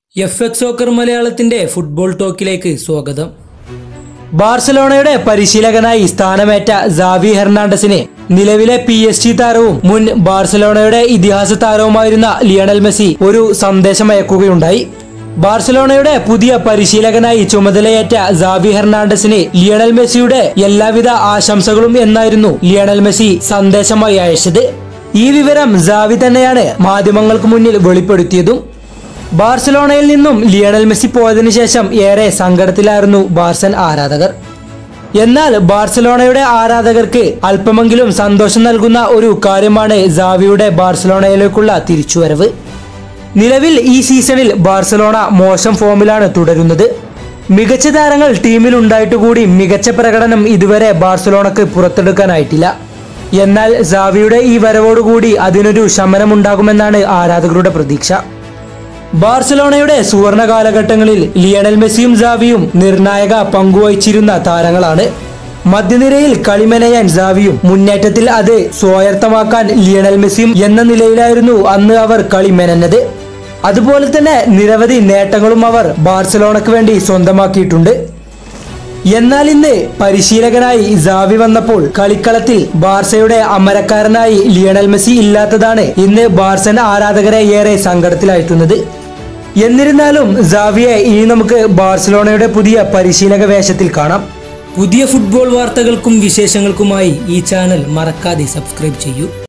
F X soccer മലയാളത്തിന്റെ football ടോക്കിലേക്ക് സ്വാഗതം ബാർസലോണയുടെ പരിശീലകനായി സ്ഥാനമേറ്റ സാവി ഹെർണാണ്ടസിന് നിലവിലെ പി എസ് ജി താരവും മുൻ ബാർസലോണയുടെ ഇതിഹാസ താരവുമായിരുന്ന ലിയണൽ മെസ്സി ഒരു സന്ദേശം അയക്കുകയുണ്ടായി ബാർസലോണയുടെ പുതിയ പരിശീലകനായി ചുമതലയേറ്റ സാവി ഹെർണാണ്ടസിന് ലിയണൽ മെസ്സിയുടെ എല്ലാവിധ ആശംസകളും എന്നായിരുന്നു ലിയണൽ മെസ്സി സന്ദേശമായി അയച്ചത് ഈ വിവരം സാവി തന്നെയാണ് മാധ്യമങ്ങൾക്ക് മുന്നിൽ വെളിപ്പെടുത്തിയതും ബാർസലോണയിൽ നിന്നും ലിയണൽ മെസ്സി പോയതിനു ശേഷം ഏറെ സങ്കടത്തിലായിരുന്നു ബാർസൻ ആരാധകർ എന്നാൽ ബാർസലോണയുടെ ആരാധകർക്ക് അല്പമെങ്കിലും സന്തോഷം നൽകുന്ന ഒരു കാര്യമാണ് സാവിയുടെ ബാർസലോണയിലേക്കുള്ള തിരിച്ചുവരവ് നിലവിൽ ഈ സീസണിൽ ബാർസലോണ മോശം ഫോമിലാണ് തുടരുന്നത് മികച്ച താരങ്ങൾ ടീമിൽ ഉണ്ടായിട്ട് കൂടി മികച്ച പ്രകടനം ഇതുവരെ ബാർസലോണക്ക് പുറത്തെടുക്കാനായിട്ടില്ല എന്നാൽ സാവിയുടെ ഈ വരവോടുകൂടി അതിനൊരു ശമനമുണ്ടാകുമെന്നാണ് ആരാധകരുടെ പ്രതീക്ഷ ബാർസലോണയുടെ സുവർണ കാലഘട്ടങ്ങളിൽ ലിയണൽ മെസ്സിയും സാവിയും നിർണായക പങ്കുവഹിച്ചിരുന്ന താരങ്ങളാണ് മധ്യനിരയിൽ കളിമെനയാൻ സാവിയും മുന്നേറ്റത്തിൽ അത് സ്വായത്തമാക്കാൻ ലിയണൽ മെസ്സിയും എന്ന നിലയിലായിരുന്നു അന്ന് അവർ കളിമെനഞ്ഞത് അതുപോലെ തന്നെ നിരവധി നേട്ടങ്ങളും അവർ ബാർസലോണയ്ക്ക് വേണ്ടി സ്വന്തമാക്കിയിട്ടുണ്ട് എന്നാൽ ഇന്ന് പരിശീലകനായി സാവി വന്നപ്പോൾ കളിക്കളത്തിൽ ബാർസയുടെ അമരക്കാരനായി ലിയണൽ മെസ്സി ഇല്ലാത്തതാണ് ഇന്ന് ബാർസൻ ആരാധകരെ ഏറെ സങ്കടത്തിലായിട്ടുന്നത് എന്നിരുന്നാലും സാവിയെ ഇനി നമുക്ക് ബാർസലോണയുടെ പുതിയ പരിശീലക വേഷത്തിൽ കാണാം പുതിയ ഫുട്ബോൾ വാർത്തകൾക്കും വിശേഷങ്ങൾക്കുമായി ഈ ചാനൽ മറക്കാതെ സബ്സ്ക്രൈബ് ചെയ്യൂ